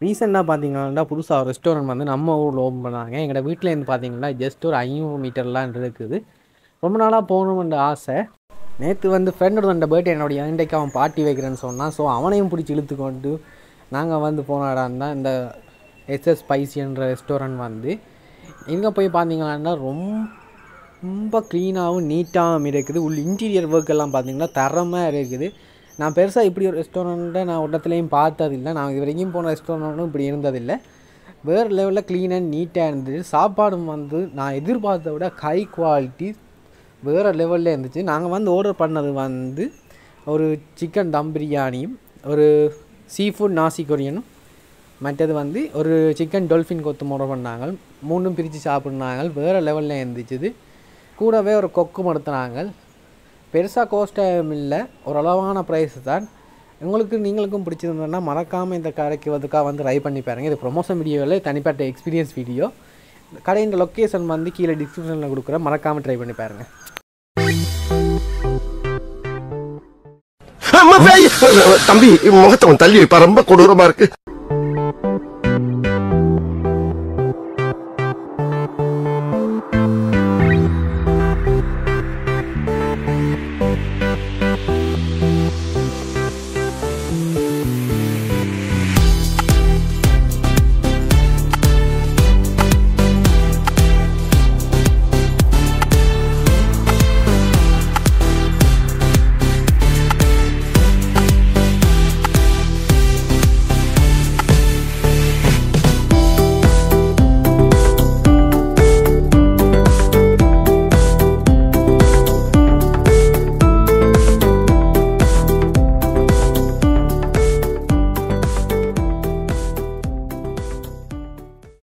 ரீசெண்டாக பார்த்தீங்கன்னா புதுசாக ஒரு ரெஸ்டாரண்ட் வந்து நம்ம ஊரில் ஓப்பன் பண்ணாங்க எங்களோட வீட்டிலேருந்து பார்த்தீங்கன்னா ஜஸ்ட் ஒரு ஐநூறு மீட்டர்லாம் இருக்குது ரொம்ப நாளாக போகணுன்ற ஆசை நேற்று வந்து ஃப்ரெண்டோட அந்த பர்த்டே என்னுடைய இன்றைக்கு அவன் பார்ட்டி வைக்கிறேன்னு சொன்னான் ஸோ அவனையும் பிடிச்சி இழுத்து கொண்டு நாங்கள் வந்து போனாடான் தான் இந்த எஸ்எஸ் ஸ்பைசின்ற ரெஸ்டாரண்ட் வந்து இங்கே போய் பார்த்தீங்கன்னா ரொம்ப ரொம்ப க்ளீனாகவும் நீட்டாகவும் இருக்குது உள்ள இன்டீரியர் ஒர்க் எல்லாம் பார்த்தீங்கன்னா தரமாக இருக்குது நான் பெருசாக இப்படி ஒரு ரெஸ்டாரண்ட்டை நான் இடத்துலையும் பார்த்ததில்லை நான் இது வரைக்கும் போன ரெஸ்டாரண்ட்டும் இப்படி இருந்ததில்லை வேறு லெவலில் க்ளீன் அண்ட் நீட்டாக இருந்தது சாப்பாடும் வந்து நான் எதிர்பார்த்த விட ஹை குவாலிட்டி வேறு லெவலில் இருந்துச்சு நாங்கள் வந்து ஆர்டர் பண்ணது வந்து ஒரு சிக்கன் தம் பிரியாணியும் ஒரு சீ ஃபுட் நாசி கொரியனும் மற்றது வந்து ஒரு சிக்கன் டொல்ஃபின் கொத்து ஆர்டர் பண்ணாங்க மூணும் பிரித்து சாப்பிட்னாங்க வேறு லெவலில் இருந்துச்சு கூடவே ஒரு கொக்கு மடுத்தினாங்க பெருசாக கோஸ்டாகவும் இல்லை ஓரளவான ப்ரைஸ் தான் உங்களுக்கு நீங்களுக்கும் பிடிச்சிருந்ததுன்னா மறக்காமல் இந்த கடைக்கு வந்துக்காக வந்து ட்ரை பண்ணி பாருங்க இது ப்ரொமோஷன் வீடியோவில் தனிப்பட்ட எக்ஸ்பீரியன்ஸ் வீடியோ கடையின் லொக்கேஷன் வந்து கீழே டிஸ்கிரிப்ஷனில் கொடுக்குறேன் மறக்காமல் ட்ரை பண்ணி பாருங்கள் தம்பி முகத்தை தள்ளி வைப்பா ரொம்ப கொடூரமா இருக்கு